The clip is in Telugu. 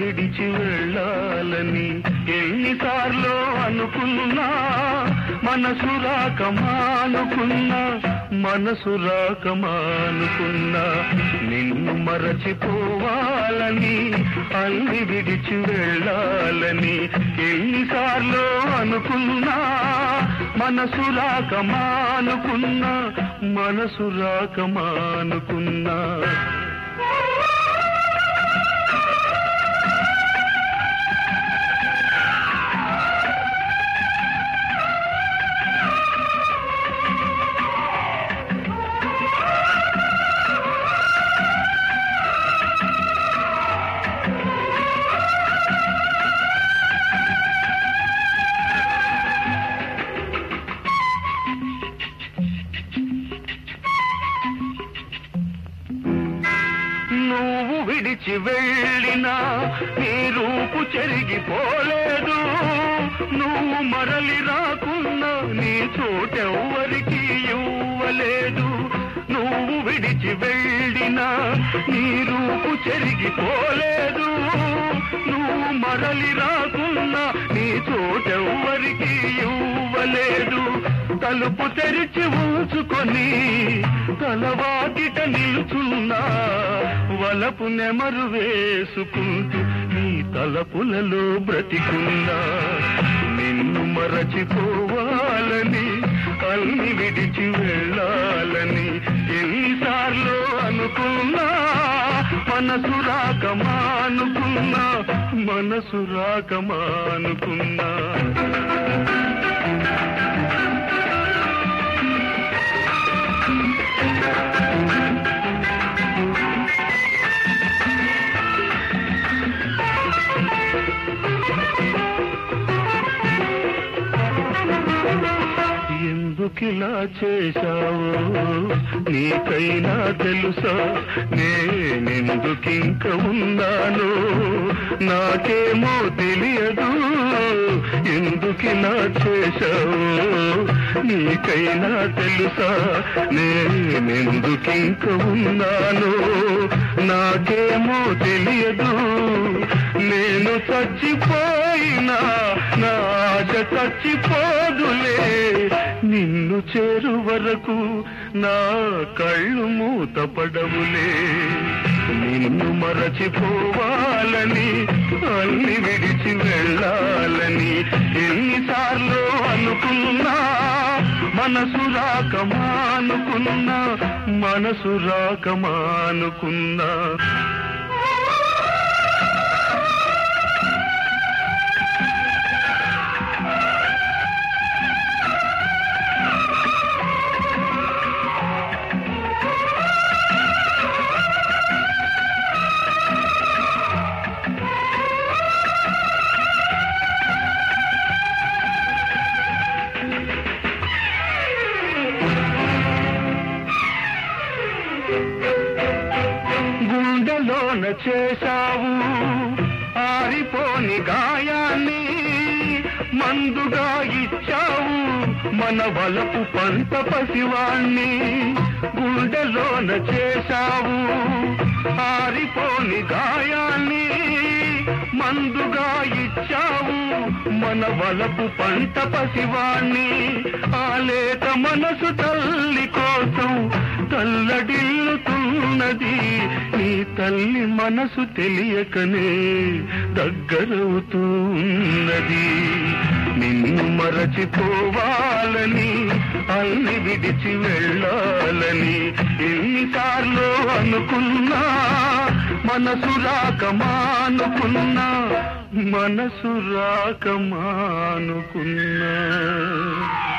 విడిచి వెళ్ళాలని ఎన్నిసార్లు అనుకున్నా మనసు రాక మానుకున్నా మనసు రాక మానుకున్నా నిన్ను మరచిపోవాలని అల్లి విడిచి వెళ్ళాలని ఎన్నిసార్లు అనుకున్నా మనసు రాక మానుకున్నా మనసు రాక మానుకున్నా నువ్వు విడిచి వెళ్ళినా నీ రూపు చెరిగిపోలేదు నువ్వు మరలి రాకున్నా నీ చోటెవ్వరికి ఇవ్వలేదు నువ్వు విడిచి వెళ్ళినా నీ రూపు చెరిగిపోలేదు నువ్వు మరలి రాకున్నా నీ చోటెవ్వరికి ఇవ్వలేదు తలుపు తెరిచి ఉంచుకొని తలవాకిట నిలుచున్నా వలపు నెమరు వేసుకుంటూ నీ తలపులలో బ్రతికున్నా నిన్ను మరచిపోవాలని అల్ని విడిచి వెళ్ళాలని ఎన్నిసార్లు అనుకున్నా మనసు రాక మానుకున్నా మనసు రాక మానుకున్నా ఎందుకిలా చేశావో నీకైనా తెలుసా నేనెందుకింక ఉన్నాను నాకేమో తెలియదు ఎందుకిలా చేశావో నీకైనా తెలుసా నేనెందుకింక ఉన్నాను నాకేమో తెలియదు నేను చచ్చిపోయినా నా ఆశ చచ్చిపోదులే నిన్ను చేరు వరకు నా కళ్ళు మూతపడవులే నిన్ను మరచిపోవాలని అన్ని విడిచి వెళ్ళాలని ఎన్నిసార్లు అనుకున్నా మనసు రాక మానుకున్నా మనసు రాక మానుకున్నా గుండెలోన చేశావు ఆరిపోని గాయాన్ని మందుగా ఇచ్చావు మన వలపు పంట పసివాణ్ణి గుండెలోన చేశావు ఆరిపోని గాయాన్ని మందుగా ఇచ్చావు మన వలపు పంట పసివాణ్ణి ఆ లేత మనసు తల్లి కోసం తల్లడిల్లుతున్నది నీ తల్లి మనసు తెలియకనే దగ్గరవుతూ ఉన్నది నిన్ను మరచిపోవాలని అల్ని విడిచి వెళ్ళాలని ఎన్నిసార్లు అనుకున్నా మనసు రాక మానుకున్నా మనసు రాక మానుకున్నా